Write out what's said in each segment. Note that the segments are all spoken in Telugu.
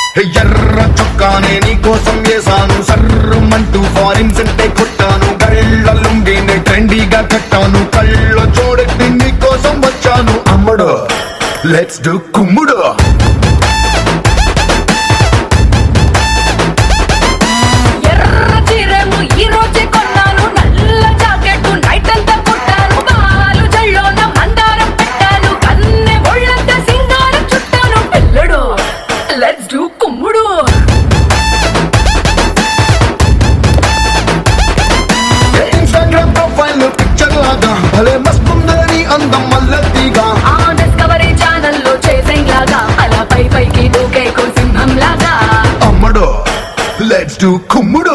ఎర్ర చొక్కానే నీ కోసం వేసాను సర్రమంటూ ఫారిన్ సెంటే కొట్టాను గళ్ళ లుంగిని ట్రెండీగా కట్టాను కళ్ళ చూడెత్తి నీ కోసం వచ్చాను అమ్మడు లెట్స్ డు కుమ్ముడు ఎర్ర చీరేమో ఈ రోజే కొన్నాను నల్ల జాకెట్ నైట్ అంతా కుట్టాను బాలు జల్లోన మందారం పెట్టాను కన్నె ఒళ్ళంతా సింగారం చుట్టాను పిల్లడు లెట్స్ డూ కుమ్ముడు ఇన్స్టాగ్రామ్ ప్రొఫైల్ పిక్చర్ లాగా భలే మస్తుందే నీ అందం మల్లెత్తిగా ఆ డిస్కవరీ ఛానల్లో చేసే లాగా అలా పై పైకి దూకే సింహం లాగా అమ్మడు లెట్స్ డు కుమ్ముడు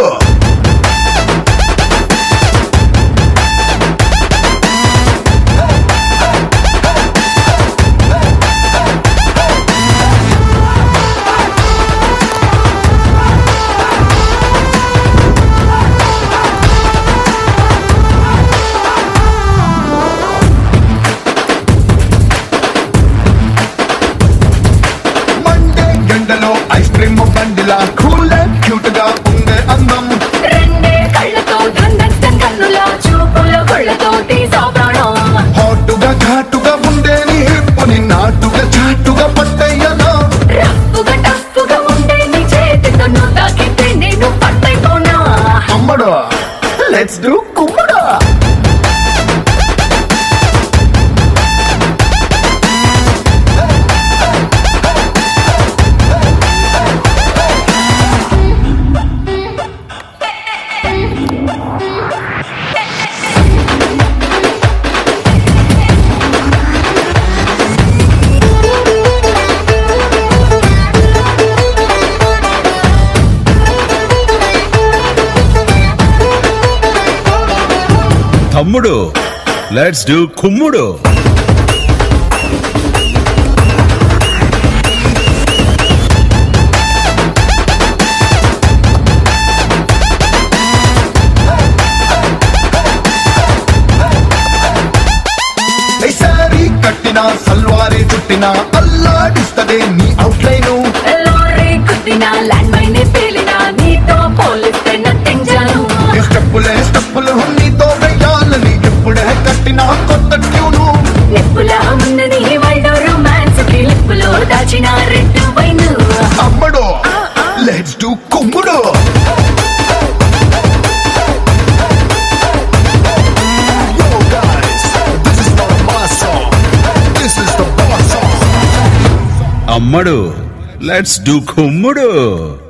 మండే గంటలో ఐస్ క్రీమ్ బండిలా కూల్ క్యూట్ గా ఉండే అందం రెండే కళ్ళతో దండన్ కన్నులా చూపుల కొళ్ళతో తీసా ప్రాణం హాటుగా ఘాటుగా ఉండే నీ హిప్పుని నాటుగా చాటుగా పట్టయ్యనా రఫ్ఫుగా టఫ్ఫుగా ఉండే నీ చేతితో నువ్వు తాకితే నేను పట్టైపోనా అమ్మడు లెట్స్ డు కుమ్ముడు తమ్ముడు లెట్స్ డూ కుమ్ముడు సారీ కట్టిన సల్వారీ చుట్టిన అల్లాడిస్తదే నీ అవుట్లైన్ లారీ కుట్టిన ల్యాండ్ మైన్ పేలిన నీతో పోలిస్తే నథింగ్ జాను స్టెప్పులే స్టెప్పులు నీతో వెయ్యాలని ఎప్పుడే కట్టిన కొత్త ట్యూను నిప్పులా ఉన్నది వరల్డ్ రొమాన్స్ కి లిప్పులో దాచిన రెడ్ వైన్ అమ్మడు లెట్స్ డు కుమ్ముడు Yo guys, this is not my song. This is the boss song. అమ్మడు లెట్స్ డూ కుమ్ముడు